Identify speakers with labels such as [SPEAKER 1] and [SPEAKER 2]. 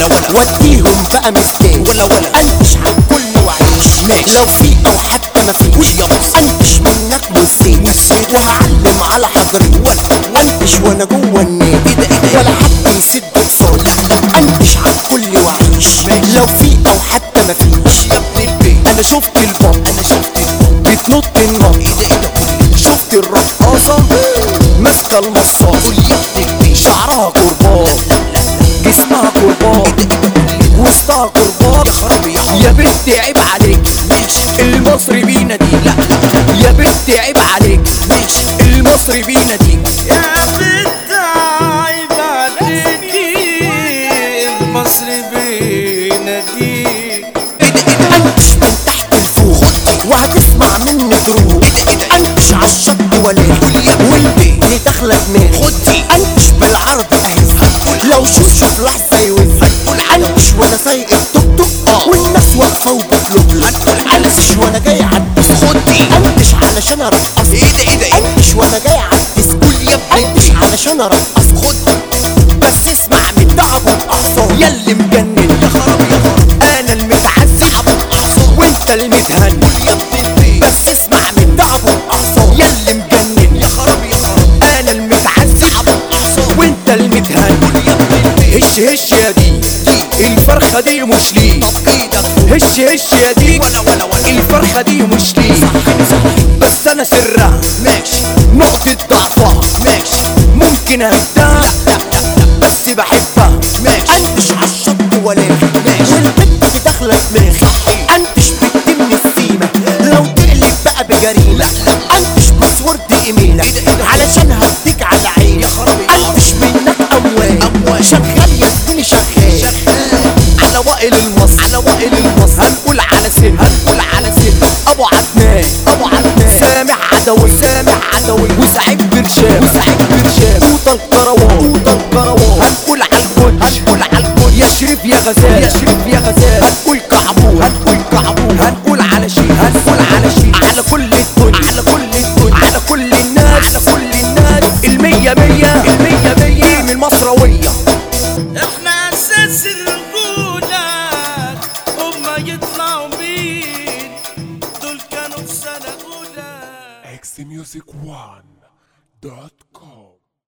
[SPEAKER 1] وديهم بقى مستاهل
[SPEAKER 2] ولا ولا
[SPEAKER 1] انتش عن كل وعيش
[SPEAKER 2] ماشي.
[SPEAKER 1] لو في او حتى ما فيش
[SPEAKER 2] قول يا بص.
[SPEAKER 1] انتش منك والزيت
[SPEAKER 2] والزيت.
[SPEAKER 1] وهعلم على حضرتك
[SPEAKER 2] ولا
[SPEAKER 1] وانتش وانا جوه النادي
[SPEAKER 2] ايه ده ايه ده
[SPEAKER 1] ولا حد يسد قصادي انتش عن كل وعيش
[SPEAKER 2] ماشي.
[SPEAKER 1] لو في او حتى ما فيش
[SPEAKER 2] يا ابن البيت
[SPEAKER 1] انا شفت البط
[SPEAKER 2] انا شفت البط
[SPEAKER 1] بتنط النط
[SPEAKER 2] ايه ده ايه ده
[SPEAKER 1] شفت الرقاصة ماسكة المصاصة
[SPEAKER 2] قول يا ابن البيت
[SPEAKER 1] شعرها كرباج جسمها كرباج وسطها كرباج
[SPEAKER 2] خرابي يا حب
[SPEAKER 1] يا بنتي عيب عليك
[SPEAKER 2] ماشي
[SPEAKER 1] المصري بينا دي
[SPEAKER 2] لا لا
[SPEAKER 1] يا بنتي عيب عليك
[SPEAKER 2] ماشي
[SPEAKER 1] المصري بينا دي
[SPEAKER 3] يا بنت عيب عليكي مصر بيناديك
[SPEAKER 2] ايه ده ايه ده
[SPEAKER 1] انتش من تحت لفوق وهتسمع مني تروح
[SPEAKER 2] ايه ده ايه ده
[SPEAKER 1] انتش عالشط ولا
[SPEAKER 2] قول يا ابن البيت
[SPEAKER 1] اللي داخله دماغي
[SPEAKER 2] خد دي
[SPEAKER 1] انتش بالعرض اهزك لو شوف شوف لحظه يوزك انتش وانا سايق التوك توك
[SPEAKER 2] آه.
[SPEAKER 1] والناس واقفه وبتطلب لي انتش وانا جاي عدس
[SPEAKER 2] خد دي
[SPEAKER 1] انتش علشان ارقص
[SPEAKER 2] ايه ده ايه ده
[SPEAKER 1] انتش وانا جاي عدس
[SPEAKER 2] قول يا ابن
[SPEAKER 1] انتش
[SPEAKER 2] البيت
[SPEAKER 1] علشان ارقص
[SPEAKER 2] خد
[SPEAKER 1] بس اسمع من تعب الاعصاب ياللي مجنن
[SPEAKER 2] يا خرابي يا خرابي
[SPEAKER 1] انا المتعذب
[SPEAKER 2] ابو اعصاب
[SPEAKER 1] وانت المتهني
[SPEAKER 2] قول يا ابن البيت
[SPEAKER 1] بس اسمع من تعب الاعصاب ياللي مجنن
[SPEAKER 2] يا خرابي يا خرابي
[SPEAKER 1] انا المتعذب
[SPEAKER 2] ابو اعصاب
[SPEAKER 1] وانت المتهني
[SPEAKER 2] قول يا ابن البيت
[SPEAKER 1] هش هش يا دي الفرخة دي مش ليك
[SPEAKER 2] طب ايدك فوق
[SPEAKER 1] هش هش يا دي
[SPEAKER 2] ولا ولا ولا
[SPEAKER 1] الفرخة دي مش ليك بس انا سرها
[SPEAKER 2] ماشي
[SPEAKER 1] نقطة ضعفها
[SPEAKER 2] ماشي
[SPEAKER 1] ممكن اهدها لا لا لا بس بحبها
[SPEAKER 2] ماشي.
[SPEAKER 1] انتش عالشط ولا
[SPEAKER 2] ماشي.
[SPEAKER 1] والبنت داخلة دماغي
[SPEAKER 2] صحيح.
[SPEAKER 1] انتش بتتم السيمة لو تقلب بقى بجريمة انتش باسورد ايميلك
[SPEAKER 2] إيه ده إيه ده؟
[SPEAKER 1] علشان هديك على عيني
[SPEAKER 2] يا خرابي يا
[SPEAKER 1] انتش منك اموال
[SPEAKER 2] أموال.
[SPEAKER 1] شغال يا زميلي شغال
[SPEAKER 2] شغال
[SPEAKER 1] على وائل المصر على وائل المصر هنقول على سن هنقول على سن ابو عدنان ابو عدنان سامع عدوي سامع عدوي وسعيد برشام وسعيد برشام توتا الكروان توتا الكروان هنقول على الكل هنقول على الكل يا شريف يا غزال يا شريف يا غزال هنقول كعبون هنقول كعبون هنقول على شيء هنقول على شيء على كل الدنيا على كل الدنيا على كل الناس على كل الناس المية مية المية مية من المصروية
[SPEAKER 3] احنا اساس الرجولة هما يطلعوا مين دول كانوا في سنة اولى
[SPEAKER 4] xmusic1.com